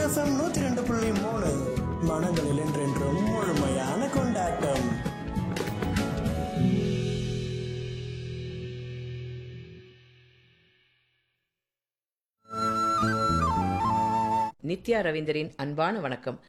FM நூத்தி ரெண்டு புள்ளி மூணு மனங்களில் என்றென்றும் முழுமையான கொண்டாட்டம் நித்யா ரவீந்தரின் அன்பான வணக்கம்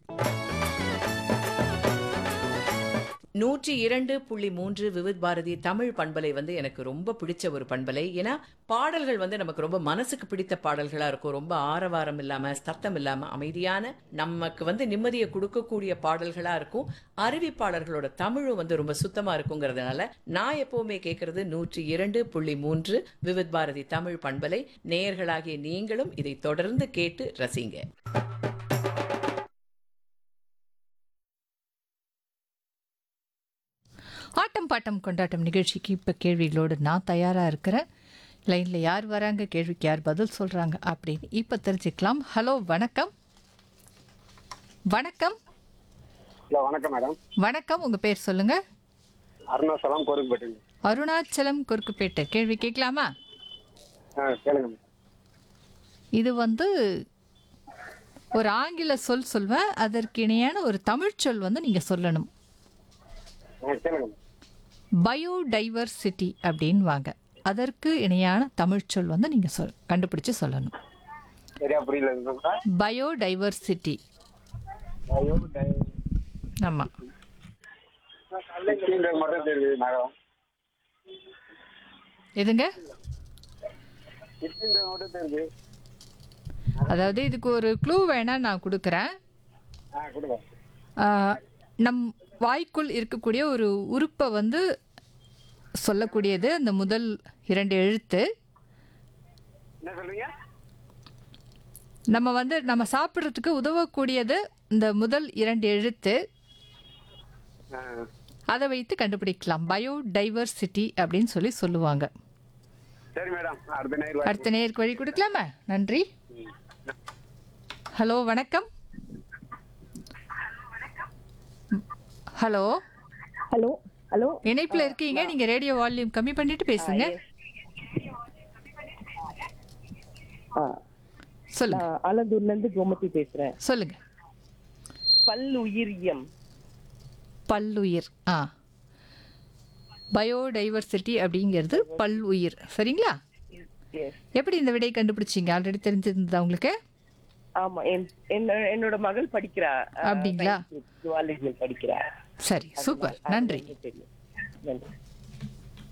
நூற்றி இரண்டு புள்ளி மூன்று விவித் பாரதி தமிழ் பண்பலை வந்து எனக்கு ரொம்ப பிடிச்ச ஒரு பண்பலை ஏன்னா பாடல்கள் வந்து நமக்கு ரொம்ப மனசுக்கு பிடித்த பாடல்களா இருக்கும் ரொம்ப ஆரவாரம் இல்லாம சத்தம் இல்லாம அமைதியான நமக்கு வந்து நிம்மதியை கொடுக்கக்கூடிய பாடல்களா இருக்கும் அறிவிப்பாளர்களோட தமிழும் வந்து ரொம்ப சுத்தமா இருக்குங்கிறதுனால நான் எப்பவுமே கேட்கறது நூற்றி இரண்டு புள்ளி மூன்று விவித் பாரதி தமிழ் பண்பலை நேயர்களாகிய நீங்களும் இதை தொடர்ந்து கேட்டு ரசிங்க ஆட்டம் பாட்டம் கொண்டாட்டம் நிகழ்ச்சிக்கு இப்போ கேள்விகளோடு நான் தயாராக இருக்கிறேன் லைனில் யார் வராங்க கேள்விக்கு யார் பதில் சொல்கிறாங்க அப்படின்னு இப்போ தெரிஞ்சுக்கலாம் ஹலோ வணக்கம் வணக்கம் ஹலோ வணக்கம் மேடம் வணக்கம் உங்கள் பேர் சொல்லுங்கள் அருணாசலம் கோரிக்கப்பட்டு அருணாச்சலம் குறுக்குப்பேட்டை கேள்வி கேட்கலாமா ஆ கேளுங்க இது வந்து ஒரு ஆங்கில சொல் சொல்வேன் அதற்கு இணையான ஒரு தமிழ் சொல் வந்து நீங்கள் சொல்லணும் ஆ கேளுங்க பயோடைவர்சிட்டி அப்படின்னு வாங்க அதற்கு இணையான தமிழ் சொல் வந்து நீங்கள் சொல் கண்டுபிடிச்சு சொல்லணும் சரியா புரியல இதுங்களா? பயோடைவர்சிட்டி ஐயோ, டை- ஆமாம் சிலிண்டர் மட்டும் தெரியுது மேடம் எதுங்க சிலிண்டர் மட்டும் தெரியுது அதாவது இதுக்கு ஒரு க்ளூ வேணா நான் கொடுக்குறேன் ஆ கொடுங்க ஆஹ், நம் வாய்க்குள் இருக்கக்கூடிய ஒரு உறுப்பை வந்து சொல்லக்கூடியது அந்த முதல் இரண்டு எழுத்து என்ன சொல்றீங்க நம்ம வந்து நம்ம சாப்பிட்றதுக்கு உதவக்கூடியது இந்த முதல் இரண்டு எழுத்து ஆ, அதை வைத்து கண்டுபிடிக்கலாம் பயோடைவர்சிட்டி அப்படின்னு சொல்லி சொல்லுவாங்க சரி மேடம் அடுத்த நேரம் அடுத்த நேருக்கு வழி கொடுக்கலாமா நன்றி ஹலோ வணக்கம் ஹலோ ஹலோ ஹலோ இணைப்புல இருக்கீங்க நீங்க ரேடியோ வால்யூம் கம்மி பண்ணிட்டு பேசுங்க ஆ, சொல்லுங்க நான் ஆலந்தூர்ல இருந்து கோமதி பேசுறேன் சொல்லுங்க பல்லுயிரியம் பல்லுயிர் ஆ பயோடைவர்சிட்டி அப்படிங்கிறது பல்லுயிர் சரிங்களா Yes. எப்படி இந்த விடை கண்டுபிடிச்சீங்க ஆல்ரெடி தெரிஞ்சிருந்ததா உங்களுக்கு ஆமா என்- என்ன- என்னோட மகள் படிக்கிறா அப்படிங்களா? ஜுவாலஜி படிக்கிறா சரி சூப்பர் நன்றி தெரியும் நன்றி